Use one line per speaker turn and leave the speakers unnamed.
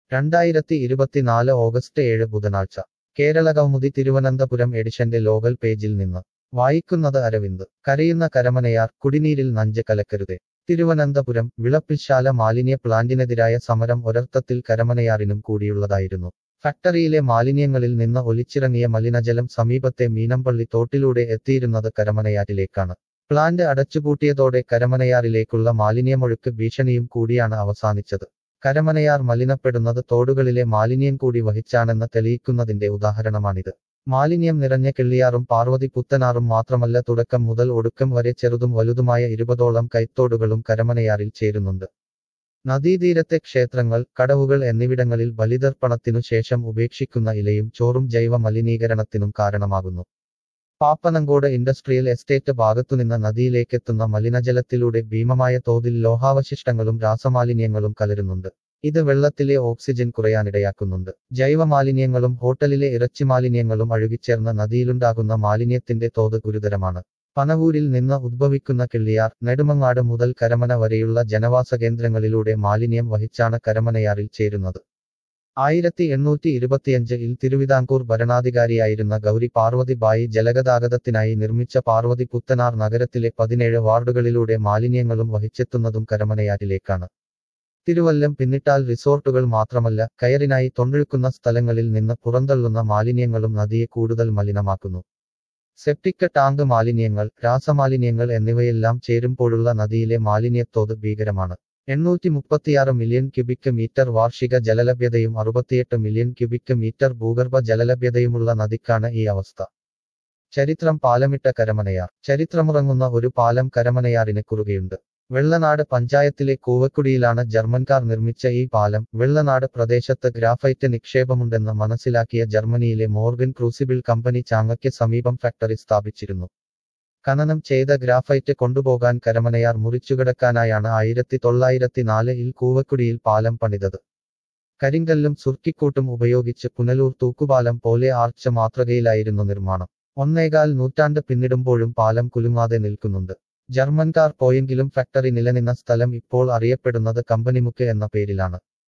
രണ്ടായിരത്തി ഇരുപത്തിനാല് ഓഗസ്റ്റ് ഏഴ് ബുധനാഴ്ച കേരള കൗമുദി തിരുവനന്തപുരം എഡിഷന്റെ ലോകൽ പേജിൽ നിന്ന് വായിക്കുന്നത് അരവിന്ദ് കരയുന്ന കരമനയാർ കുടിനീരിൽ നഞ്ച് കലക്കരുതേ തിരുവനന്തപുരം വിളപ്പിൽശാല മാലിന്യ പ്ലാന്റിനെതിരായ സമരം ഒരർത്ഥത്തിൽ കരമനയാറിനും കൂടിയുള്ളതായിരുന്നു ഫാക്ടറിയിലെ മാലിന്യങ്ങളിൽ നിന്ന് ഒലിച്ചിറങ്ങിയ മലിനജലം സമീപത്തെ മീനമ്പള്ളി തോട്ടിലൂടെ എത്തിയിരുന്നത് കരമനയാറ്റിലേക്കാണ് പ്ലാന്റ് അടച്ചുപൂട്ടിയതോടെ കരമനയാറിലേക്കുള്ള മാലിന്യമൊഴുക്ക് ഭീഷണിയും കൂടിയാണ് അവസാനിച്ചത് കരമനയാർ മലിനപ്പെടുന്നത് തോടുകളിലെ മാലിന്യം കൂടി വഹിച്ചാണെന്ന് തെളിയിക്കുന്നതിന്റെ ഉദാഹരണമാണിത് മാലിന്യം നിറഞ്ഞ കിള്ളിയാറും പാർവതി പുത്തനാറും മാത്രമല്ല തുടക്കം മുതൽ ഒടുക്കം വരെ ചെറുതും വലുതുമായ ഇരുപതോളം കൈത്തോടുകളും കരമനയാറിൽ ചേരുന്നുണ്ട് നദീതീരത്തെ ക്ഷേത്രങ്ങൾ കടവുകൾ എന്നിവിടങ്ങളിൽ ബലിതർപ്പണത്തിനു ശേഷം ഉപേക്ഷിക്കുന്ന ഇലയും ചോറും ജൈവ മലിനീകരണത്തിനും കാരണമാകുന്നു പാപ്പനങ്കോട് ഇൻഡസ്ട്രിയൽ എസ്റ്റേറ്റ് ഭാഗത്തുനിന്ന് നദിയിലേക്കെത്തുന്ന മലിനജലത്തിലൂടെ ഭീമമായ തോതിൽ ലോഹാവശിഷ്ടങ്ങളും രാസമാലിന്യങ്ങളും കലരുന്നുണ്ട് ഇത് വെള്ളത്തിലെ ഓക്സിജൻ കുറയാനിടയാക്കുന്നുണ്ട് ജൈവമാലിന്യങ്ങളും ഹോട്ടലിലെ ഇറച്ചി മാലിന്യങ്ങളും അഴുകിച്ചേർന്ന നദിയിലുണ്ടാകുന്ന മാലിന്യത്തിന്റെ തോത് ഗുരുതരമാണ് പനവൂരിൽ നിന്ന് ഉദ്ഭവിക്കുന്ന കിള്ളിയാർ നെടുമങ്ങാട് മുതൽ കരമന വരെയുള്ള ജനവാസ കേന്ദ്രങ്ങളിലൂടെ മാലിന്യം വഹിച്ചാണ് കരമനയാറിൽ ചേരുന്നത് ആയിരത്തി എണ്ണൂറ്റി ഇരുപത്തിയഞ്ചിൽ തിരുവിതാംകൂർ ഭരണാധികാരിയായിരുന്ന ഗൗരി പാർവതി ബായി ജലഗതാഗതത്തിനായി നിർമ്മിച്ച പാർവതി പുത്തനാർ നഗരത്തിലെ പതിനേഴ് വാർഡുകളിലൂടെ മാലിന്യങ്ങളും വഹിച്ചെത്തുന്നതും കരമനയാറ്റിലേക്കാണ് തിരുവല്ലം പിന്നിട്ടാൽ റിസോർട്ടുകൾ മാത്രമല്ല കയറിനായി തൊണ്ടൊഴുക്കുന്ന സ്ഥലങ്ങളിൽ നിന്ന് പുറന്തള്ളുന്ന മാലിന്യങ്ങളും നദിയെ കൂടുതൽ മലിനമാക്കുന്നു സെപ്റ്റിക് ടാങ്ക് മാലിന്യങ്ങൾ രാസമാലിന്യങ്ങൾ എന്നിവയെല്ലാം ചേരുമ്പോഴുള്ള നദിയിലെ മാലിന്യത്തോത് ഭീകരമാണ് എണ്ണൂറ്റി മുപ്പത്തിയാറ് മില്യൺ ക്യൂബിക് മീറ്റർ വാർഷിക ജലലഭ്യതയും അറുപത്തിയെട്ട് മില്യൺ ക്യൂബിക് മീറ്റർ ഭൂഗർഭ ജലലഭ്യതയുമുള്ള നദിക്കാണ് ഈ അവസ്ഥ ചരിത്രം പാലമിട്ട കരമനയാർ ചരിത്രമുറങ്ങുന്ന ഒരു പാലം കരമനയാറിന് കുറുകയുണ്ട് വെള്ളനാട് പഞ്ചായത്തിലെ കൂവക്കുടിയിലാണ് ജർമ്മൻകാർ നിർമ്മിച്ച ഈ പാലം വെള്ളനാട് പ്രദേശത്ത് ഗ്രാഫൈറ്റ് നിക്ഷേപമുണ്ടെന്ന് മനസ്സിലാക്കിയ ജർമ്മനിയിലെ മോർഗൻ ക്രൂസിബിൾ കമ്പനി ചാങ്ങയ്ക്ക് സമീപം ഫാക്ടറി സ്ഥാപിച്ചിരുന്നു ഖനനം ചെയ്ത ഗ്രാഫൈറ്റ് കൊണ്ടുപോകാൻ കരമനയാർ മുറിച്ചുകിടക്കാനായാണ് ആയിരത്തി തൊള്ളായിരത്തി നാലിൽ കൂവക്കുടിയിൽ പാലം പണിതത് കരിങ്കല്ലും സുർക്കിക്കൂട്ടും ഉപയോഗിച്ച് പുനലൂർ തൂക്കുപാലം പോലെ ആർച്ച് മാതൃകയിലായിരുന്നു നിർമ്മാണം ഒന്നേകാൽ നൂറ്റാണ്ട് പിന്നിടുമ്പോഴും പാലം കുലുങ്ങാതെ നിൽക്കുന്നുണ്ട് ജർമ്മൻകാർ പോയെങ്കിലും ഫാക്ടറി നിലനിന്ന സ്ഥലം ഇപ്പോൾ അറിയപ്പെടുന്നത് കമ്പനിമുക്ക് എന്ന പേരിലാണ്